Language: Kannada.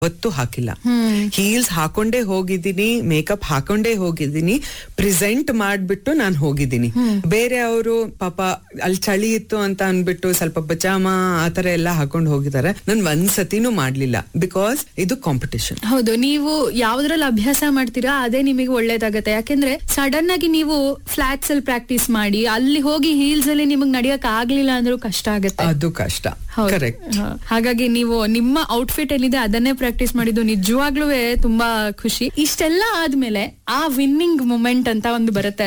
ಯಾವತ್ತೂ ಹಾಕಿಲ್ಲ ಹೀಲ್ಸ್ ಹಾಕೊಂಡೇ ಹೋಗಿದ್ದೀನಿ ಮೇಕಪ್ ಹಾಕೊಂಡೇ ಹೋಗಿದ್ದೀನಿ ಪ್ರೆಸೆಂಟ್ ಮಾಡ್ಬಿಟ್ಟು ನಾನು ಹೋಗಿದ್ದೀನಿ ಬೇರೆ ಅವರು ಪಾಪ ಅಲ್ಲಿ ಚಳಿ ಇತ್ತು ಅಂತ ಅನ್ಬಿಟ್ಟು ಸ್ವಲ್ಪ ಪಚಾಮ ಆತರ ಎಲ್ಲ ಹಾಕೊಂಡು ಹೋಗಿದ್ದಾರೆ ನಾನು ಒಂದ್ ಸತಿನೂ ಮಾಡ್ಲಿಲ್ಲ ಬಿಕಾಸ್ ಇದು ಕಾಂಪಿಟಿಷನ್ ಹೌದು ನೀವು ಯಾವ್ದ್ರಲ್ಲಿ ಅಭ್ಯಾಸ ಮಾಡ್ತೀರಾ ಅದೇ ನಿಮಗೆ ಒಳ್ಳೇದಾಗತ್ತೆ ಯಾಕೆಂದ್ರೆ ಸಡನ್ ಆಗಿ ನೀವು ಫ್ಲಾಟ್ಸ್ ಅಲ್ಲಿ ಪ್ರಾಕ್ಟೀಸ್ ಮಾಡಿ ಅಲ್ಲಿ ಹೋಗಿ ಹೀಲ್ಸ್ ಅಲ್ಲಿ ನಿಮಗ್ ನಡಿಯಕ್ ಆಗ್ಲಿಲ್ಲ ಅಂದ್ರೂ ಕಷ್ಟ ಆಗತ್ತೆ ಅದು ಕಷ್ಟ ಹೌದು. ಕರೆಕ್ಟ್ ಹ. ಹಾಗಾಗಿ ನೀವು ನಿಮ್ಮ ಔಟ್ಫಿಟ್ ಏನಿದೆ ಅದನ್ನೇ ಪ್ರಾಕ್ಟೀಸ್ ಮಾಡಿದ್ದು ನಿಜವಾಗ್ಲೂ ತುಂಬಾ ಖುಷಿ ಇಷ್ಟೆಲ್ಲ ಆದ್ಮೇಲೆ ಆ ವಿನ್ನಿಂಗ್ ಮೂಮೆಂಟ್ ಅಂತ ಒಂದು ಬರುತ್ತೆ